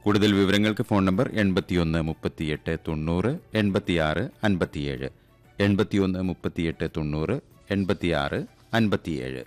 കൂടുതൽ വിവരങ്ങൾക്ക് phone number എൺപത്തിയൊന്ന് മുപ്പത്തിയെട്ട് തൊണ്ണൂറ് എൺപത്തിയാറ് അൻപത്തിയേഴ് എൺപത്തിയൊന്ന് മുപ്പത്തിയെട്ട് തൊണ്ണൂറ് എൺപത്തിയാറ് അൻപത്തിയേഴ്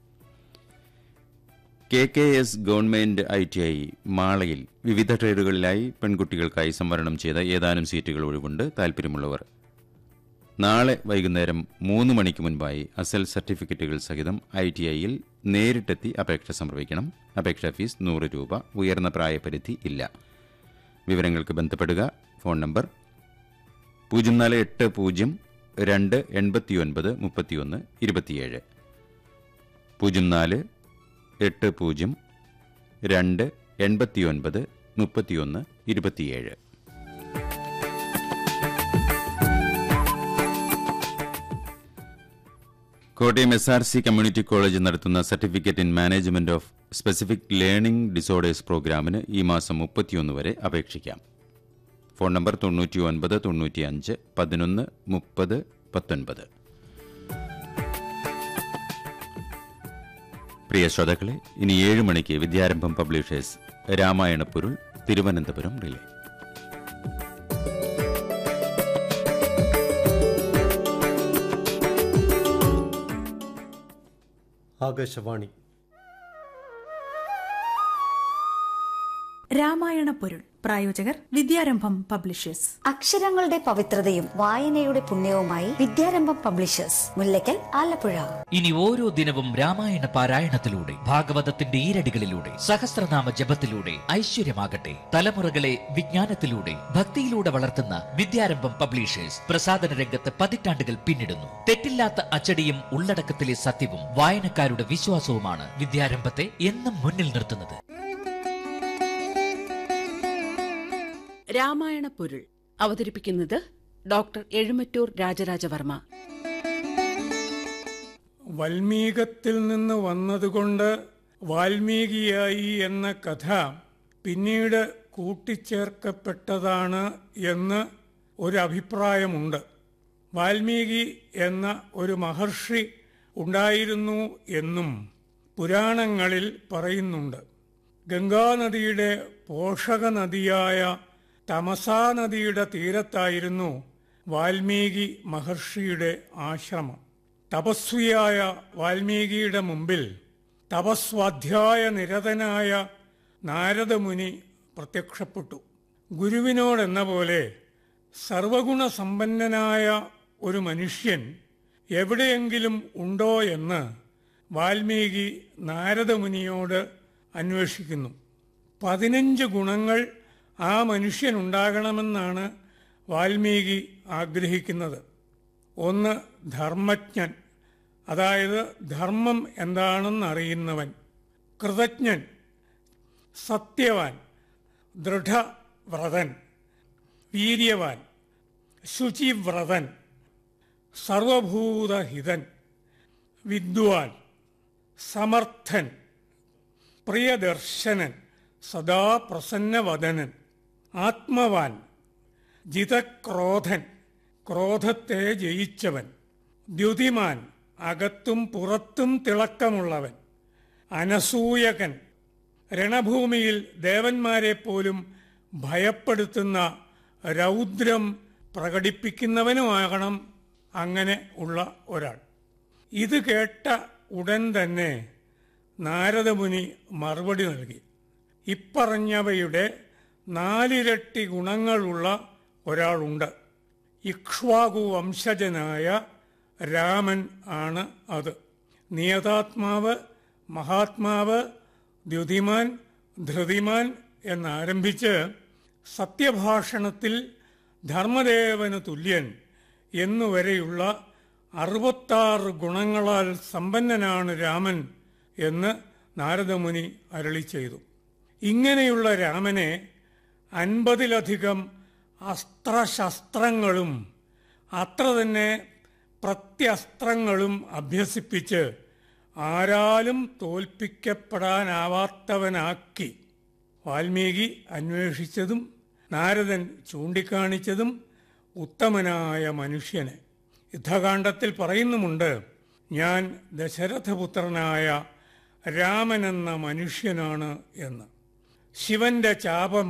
K K S government I T I മാളയിൽ വിവിധ ട്രേഡുകളിലായി പെൺകുട്ടികൾക്കായി സംവരണം ചെയ്ത ഏതാനും സീറ്റുകൾ ഒഴിവുണ്ട് താൽപ്പര്യമുള്ളവർ നാളെ വൈകുന്നേരം മൂന്ന് മണിക്ക് മുൻപായി അസൽ സർട്ടിഫിക്കറ്റുകൾ സഹിതം ഐ ടി ഐയിൽ നേരിട്ടെത്തി അപേക്ഷ സമർപ്പിക്കണം അപേക്ഷാ ഫീസ് നൂറ് രൂപ ഉയർന്ന പ്രായപരിധി ഇല്ല വിവരങ്ങൾക്ക് ബന്ധപ്പെടുക ഫോൺ നമ്പർ പൂജ്യം നാല് എട്ട് പൂജ്യം രണ്ട് എൺപത്തിയൊൻപത് മുപ്പത്തിയൊന്ന് ഇരുപത്തിയേഴ് പൂജ്യം നാല് എട്ട് പൂജ്യം രണ്ട് എൺപത്തിയൊൻപത് മുപ്പത്തിയൊന്ന് ഇരുപത്തിയേഴ് Kottayam S R C community college നടത്തുന്ന certificate in management of specific learning disorders പ്രോഗ്രാമിന് ഈ മാസം മുപ്പത്തിയൊന്ന് വരെ അപേക്ഷിക്കാം ഫോൺ നമ്പർ തൊണ്ണൂറ്റി ഒൻപത് തൊണ്ണൂറ്റി അഞ്ച് പതിനൊന്ന് മുപ്പത് പത്തൊൻപത് പ്രിയ ശ്രോതാക്കളെ ഇനി ഏഴ് മണിക്ക് വിദ്യാരംഭം പബ്ലിഷേഴ്സ് രാമായണ പൊരുൾ തിരുവനന്തപുരം റിലേ ആകാശവാണി രാമായണ പൊരുൾ പ്രായോജകർ വിദ്യാരംഭം പബ്ലിഷേഴ്സ് അക്ഷരങ്ങളുടെ പവിത്രതയും വായനയുടെ പുണ്യവുമായി വിദ്യാരംഭം പബ്ലിഷേഴ്സ് മുല്ലയ്ക്കൽ ആലപ്പുഴ ഇനി ഓരോ ദിനവും രാമായണ പാരായണത്തിലൂടെ ഭാഗവതത്തിന്റെ ഈരടികളിലൂടെ സഹസ്രനാമ ജപത്തിലൂടെ ഐശ്വര്യമാകട്ടെ തലമുറകളെ വിജ്ഞാനത്തിലൂടെ ഭക്തിയിലൂടെ വളർത്തുന്ന വിദ്യാരംഭം പബ്ലിഷേഴ്സ് പ്രസാദന രംഗത്ത് പതിറ്റാണ്ടുകൾ പിന്നിടുന്നു തെറ്റില്ലാത്ത അച്ചടിയും ഉള്ളടക്കത്തിലെ സത്യവും വായനക്കാരുടെ വിശ്വാസവുമാണ് വിദ്യാരംഭത്തെ എന്നും മുന്നിൽ നിർത്തുന്നത് രാമായണ പൊരുൾ അവതരിപ്പിക്കുന്നത് ഡോക്ടർ എഴുമറ്റൂർ രാജരാജവർമ്മ വൽമീകത്തിൽ നിന്ന് വന്നതുകൊണ്ട് വാൽമീകിയായി എന്ന കഥ പിന്നീട് കൂട്ടിച്ചേർക്കപ്പെട്ടതാണ് എന്ന് ഒരു അഭിപ്രായമുണ്ട് വാൽമീകി എന്ന ഒരു മഹർഷി ഉണ്ടായിരുന്നു എന്നും പുരാണങ്ങളിൽ പറയുന്നുണ്ട് ഗംഗാനദിയുടെ പോഷക നദിയായ തമസാ നദിയുടെ തീരത്തായിരുന്നു വാൽമീകി മഹർഷിയുടെ ആശ്രമം തപസ്വിയായ വാൽമീകിയുടെ മുമ്പിൽ തപസ്വാധ്യായ നിരതനായ നാരദമുനി പ്രത്യക്ഷപ്പെട്ടു ഗുരുവിനോടെന്ന പോലെ സർവഗുണസമ്പന്നനായ ഒരു മനുഷ്യൻ എവിടെയെങ്കിലും ഉണ്ടോ എന്ന് വാൽമീകി നാരദമുനിയോട് അന്വേഷിക്കുന്നു പതിനഞ്ച് ഗുണങ്ങൾ ആ മനുഷ്യനുണ്ടാകണമെന്നാണ് വാൽമീകി ആഗ്രഹിക്കുന്നത് ഒന്ന് ധർമ്മജ്ഞൻ അതായത് ധർമ്മം എന്താണെന്നറിയുന്നവൻ കൃതജ്ഞൻ സത്യവാൻ ദൃഢവ്രതൻ വീര്യവാൻ ശുചിവ്രതൻ സർവഭൂതഹിതൻ വിദ്വാൻ സമർത്ഥൻ പ്രിയദർശനൻ സദാ പ്രസന്നവദനൻ ആത്മവാൻ ജിതക്രോധൻ ക്രോധത്തെ ജയിച്ചവൻ ദ്യുതിമാൻ അകത്തും പുറത്തും തിളക്കമുള്ളവൻ അനസൂയകൻ രണഭൂമിയിൽ ദേവന്മാരെ പോലും ഭയപ്പെടുത്തുന്ന രൗദ്രം പ്രകടിപ്പിക്കുന്നവനുമാകണം അങ്ങനെ ഉള്ള ഒരാൾ ഇത് കേട്ട ഉടൻ തന്നെ നാരദമുനി മറുപടി നൽകി ഇപ്പറഞ്ഞവയുടെ നാലിരട്ടി ഗുണങ്ങളുള്ള ഒരാളുണ്ട് ഇക്ഷ്വാകു വംശജനായ രാമൻ ആണ് അത് നിയതാത്മാവ് മഹാത്മാവ് ദ്യുതിമാൻ ധൃതിമാൻ എന്നാരംഭിച്ച് സത്യഭാഷണത്തിൽ ധർമ്മദേവന് തുല്യൻ എന്നുവരെയുള്ള അറുപത്താറ് ഗുണങ്ങളാൽ സമ്പന്നനാണ് രാമൻ എന്ന് നാരദമുനി അരളി ചെയ്തു ഇങ്ങനെയുള്ള രാമനെ അൻപതിലധികം അസ്ത്രശസ്ത്രങ്ങളും അത്ര തന്നെ പ്രത്യസ്ത്രങ്ങളും അഭ്യസിപ്പിച്ച് ആരാലും തോൽപ്പിക്കപ്പെടാനാവാത്തവനാക്കി വാൽമീകി അന്വേഷിച്ചതും നാരദൻ ചൂണ്ടിക്കാണിച്ചതും ഉത്തമനായ മനുഷ്യനെ യുദ്ധകാണ്ഡത്തിൽ പറയുന്നുമുണ്ട് ഞാൻ ദശരഥപുത്രനായ രാമനെന്ന മനുഷ്യനാണ് എന്ന് ശിവന്റെ ചാപം